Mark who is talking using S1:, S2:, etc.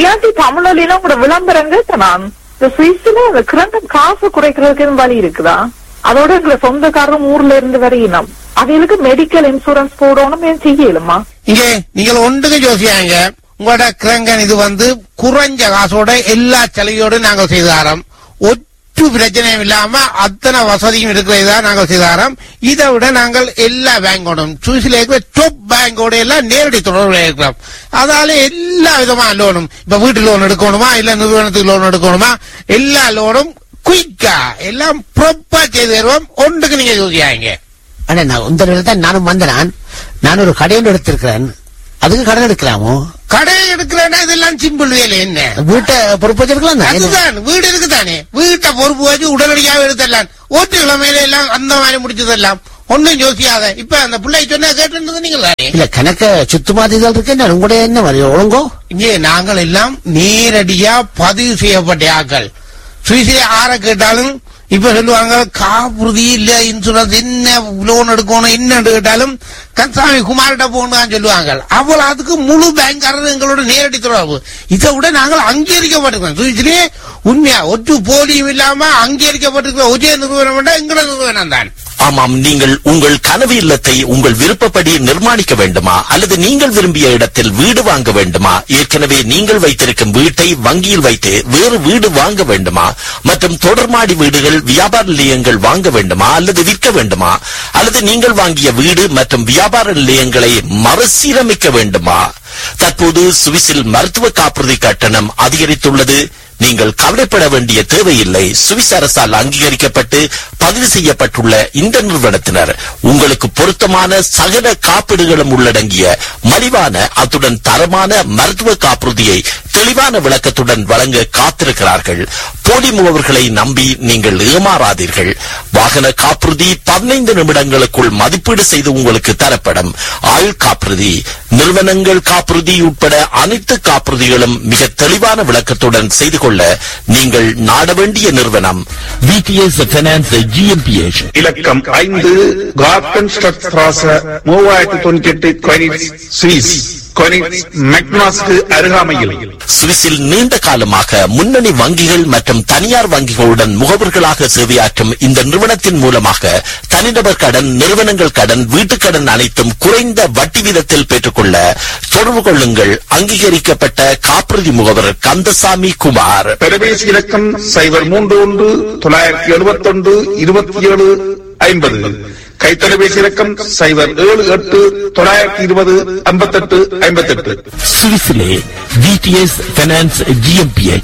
S1: இல்லாட்டி தமிழ்ல உங்களோட விளம்பரங்க நான் இந்த சுவிஸ்ல அந்த கிரண்டம் காசு குறைக்கிறதுக்கு எதுவும் வழி இருக்குதா அதோட எங்களை சொந்தக்காரரும் ஊர்ல இருந்து வரையினம் அதுகளுக்கு மெடிக்கல் இன்சூரன்ஸ் போடணும் ஏன் செய்யலுமா
S2: இங்கே நீங்கள் ஒன்றுக்கு யோசியாங்க உங்களோட கிரங்கன் இது வந்து குறைஞ்ச காசோட எல்லா செலவையோடு நாங்கள் செய்து தரோம் ஒற்று பிரச்சனையும் இல்லாம அத்தனை வசதியும் இருக்கிறதா நாங்கள் செய்து தரோம் இதை விட நாங்கள் எல்லா பேங்கோடும் சுவிஸ்ல இருக்கிற டாப் பேங்கோட எல்லாம் நேரடி தொடர்புல இருக்கிறோம் அதால எல்லா விதமான லோனும் இப்ப வீட்டு லோன் எடுக்கணுமா இல்ல நிறுவனத்துக்கு லோன் எடுக்கணுமா எல்லா லோனும் குயிக்கா எல்லாம் ப்ராப்பா செய்து தருவோம் ஒன்றுக்கு நீங்க யோசியாங்க
S3: அண்ணா நான் இந்த நிலையில தான் நானும் வந்தேன் நான் ஒரு கடையில் எடுத்திருக்கிறேன் அதுக்கு கடன் எடுக்கலாமோ
S2: கடை எடுக்கிறேன்னா இதெல்லாம் சிம்பிள் வேலை என்ன
S3: வீட்டை பொறுப்பு வச்சிருக்கலாம் தான்.
S2: அதுதான் வீடு இருக்குதானே வீட்டை பொறுப்பு வச்சு உடனடியாக எடுத்துடலாம் ஓட்டு கிழமையில எல்லாம் அந்த மாதிரி முடிச்சதெல்லாம் ஒன்னும் யோசியாத இப்ப அந்த பிள்ளை சொன்னா கேட்டு நீங்க தானே
S3: இல்ல கணக்க சுத்தமாதிகள் இருக்கு நான் உங்களுடைய என்ன மாதிரி ஒழுங்கோ
S2: இங்கே நாங்கள் எல்லாம் நேரடியா பதிவு செய்யப்பட்ட ஆக்கள் சுவிசிலே ஆற கேட்டாலும் இப்ப சொல்லுவாங்க காப்புறுதி இல்ல இன்சூரன்ஸ் என்ன லோன் எடுக்கணும் என்ன கேட்டாலும் கன்சாமி குமார்கிட்ட போகணும் சொல்லுவாங்க அவ்வளவு அதுக்கு முழு பேங்காரர் எங்களோட நேரடி தொடர்பு இதை விட நாங்கள் அங்கீகரிக்கப்பட்டிருக்கோம் சுவிசிலே உண்மையா ஒற்று போலியும் இல்லாம அங்கீகரிக்கப்பட்டிருக்கிற ஒரே நிறுவனம் எங்களோட நிறுவனம் தான்
S4: ஆமாம் நீங்கள் உங்கள் கனவு இல்லத்தை உங்கள் விருப்பப்படி நிர்மாணிக்க வேண்டுமா அல்லது நீங்கள் விரும்பிய இடத்தில் வீடு வாங்க வேண்டுமா ஏற்கனவே நீங்கள் வைத்திருக்கும் வீட்டை வங்கியில் வைத்து வேறு வீடு வாங்க வேண்டுமா மற்றும் தொடர்மாடி வீடுகள் வியாபார நிலையங்கள் வாங்க வேண்டுமா அல்லது விற்க வேண்டுமா அல்லது நீங்கள் வாங்கிய வீடு மற்றும் வியாபார நிலையங்களை மறுசீரமைக்க வேண்டுமா தற்போது சுவிஸில் மருத்துவ காப்புறுதி கட்டணம் அதிகரித்துள்ளது நீங்கள் கவலைப்பட வேண்டிய தேவையில்லை சுவிஸ் அரசால் அங்கீகரிக்கப்பட்டு பதிவு செய்யப்பட்டுள்ள இந்த நிறுவனத்தினர் உங்களுக்கு பொருத்தமான சகல காப்பீடுகளும் உள்ளடங்கிய மலிவான அத்துடன் தரமான மருத்துவ காப்புறுதியை தெளிவான விளக்கத்துடன் வழங்க காத்திருக்கிறார்கள் போலி முகவர்களை நம்பி நீங்கள் ஏமாறாதீர்கள் வாகன காப்புறுதி பதினைந்து நிமிடங்களுக்குள் மதிப்பீடு செய்து உங்களுக்கு தரப்படும் ஆயுள் காப்புறுதி நிறுவனங்கள் காப்புறுதி உட்பட அனைத்து காப்புறுதிகளும் மிக தெளிவான விளக்கத்துடன் செய்து கொள்ள நீங்கள் நாட வேண்டிய நிறுவனம் விடிஎஸ் பைனான்ஸ் ஜிஎம்பிஎச்
S5: இலக்கம் ஐந்து கார்டன் ஸ்ட்ராச மூவாயிரத்தி தொண்ணூத்தி எட்டு கொனிட்ஸ் சுவிஸ் கொனிட்ஸ் மெக்னாஸ்க்கு அருகாமையில்
S4: சுவிஸில் நீண்ட காலமாக முன்னணி வங்கிகள் மற்றும் தனியார் வங்கிகளுடன் முகவர்களாக சேவையாற்றும் இந்த நிறுவனத்தின் மூலமாக தனிநபர் கடன் நிறுவனங்கள் கடன் வீட்டுக் கடன் அனைத்தும் குறைந்த வட்டி வீதத்தில் பெற்றுக்கொள்ள தொடர்பு கொள்ளுங்கள் அங்கீகரிக்கப்பட்ட காப்புறுதி முகவர் கந்தசாமி குமார்
S5: தொலைபேசி இலக்கம் சைபர் மூன்று ஒன்று தொள்ளாயிரத்தி எழுபத்தி ஒன்று இருபத்தி ஏழு ஐம்பது கைத்தொலைபேசி இலக்கம் சைபர் ஏழு எட்டு தொள்ளாயிரத்தி இருபது ஐம்பத்தெட்டு ஐம்பத்தெட்டு
S4: சுவிஸிலே விடிஎஸ் பைனான்ஸ் ஜிஎம்பிஎச்